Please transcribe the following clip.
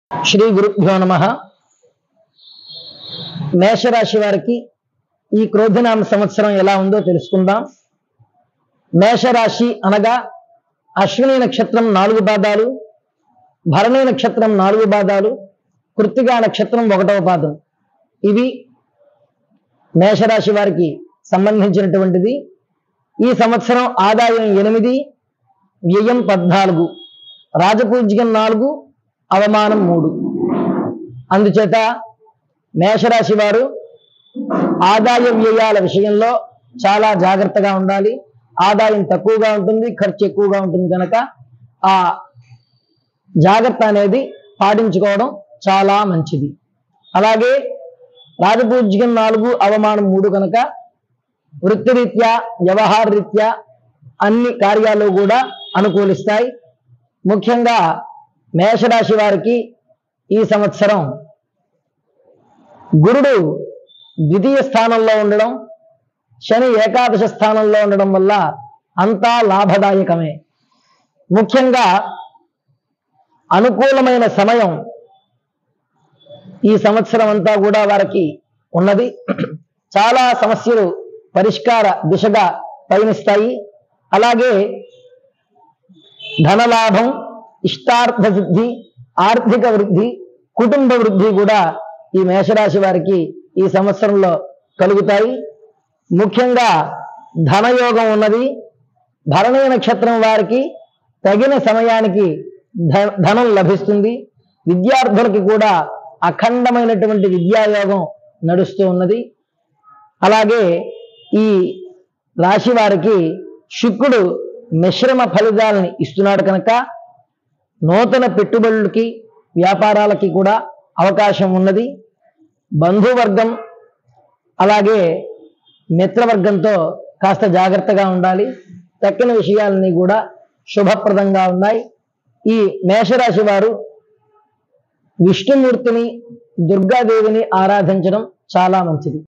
శ్రీ గురుభ్యో నమ మేషరాశి వారికి ఈ క్రోధినామ సంవత్సరం ఎలా ఉందో తెలుసుకుందాం మేషరాశి అనగా అశ్విని నక్షత్రం నాలుగు పాదాలు భరణి నక్షత్రం నాలుగు పాదాలు కృత్తిగా నక్షత్రం ఒకటవ పాదం ఇవి మేషరాశి వారికి సంబంధించినటువంటిది ఈ సంవత్సరం ఆదాయం ఎనిమిది వ్యయం పద్నాలుగు రాజపూజ్యం నాలుగు అవమానం మూడు అందుచేత మేషరాశి వారు ఆదాయ వ్యయాల విషయంలో చాలా జాగ్రత్తగా ఉండాలి ఆదాయం తక్కువగా ఉంటుంది ఖర్చు ఎక్కువగా ఉంటుంది కనుక ఆ జాగ్రత్త అనేది పాటించుకోవడం చాలా మంచిది అలాగే రాజపూజ్యం నాలుగు అవమానం మూడు కనుక వృత్తిరీత్యా వ్యవహార రీత్యా అన్ని కార్యాలు కూడా అనుకూలిస్తాయి ముఖ్యంగా మేషరాశి వారికి ఈ సంవత్సరం గురుడు ద్వితీయ స్థానంలో ఉండడం శని ఏకాదశ స్థానంలో ఉండడం వల్ల అంతా లాభదాయకమే ముఖ్యంగా అనుకూలమైన సమయం ఈ సంవత్సరం అంతా కూడా వారికి ఉన్నది చాలా సమస్యలు పరిష్కార దిశగా పయనిస్తాయి అలాగే ధనలాభం ఇష్టార్థ సిద్ధి ఆర్థిక వృద్ధి కుటుంబ వృద్ధి కూడా ఈ మేషరాశి వారికి ఈ సంవత్సరంలో కలుగుతాయి ముఖ్యంగా ధనయోగం ఉన్నది భరణీ నక్షత్రం వారికి తగిన సమయానికి ధ- ధనం లభిస్తుంది విద్యార్థులకి కూడా అఖండమైనటువంటి విద్యాయోగం నడుస్తూ ఉన్నది అలాగే ఈ రాశి వారికి శుక్రుడు మిశ్రమ ఫలితాలని ఇస్తున్నాడు కనుక నూతన పెట్టుబడులకి వ్యాపారాలకి కూడా అవకాశం ఉన్నది బంధువర్గం అలాగే మిత్రవర్గంతో కాస్త జాగ్రత్తగా ఉండాలి తక్కిన విషయాలన్నీ కూడా శుభప్రదంగా ఉన్నాయి ఈ మేషరాశి వారు విష్ణుమూర్తిని దుర్గాదేవిని ఆరాధించడం చాలా మంచిది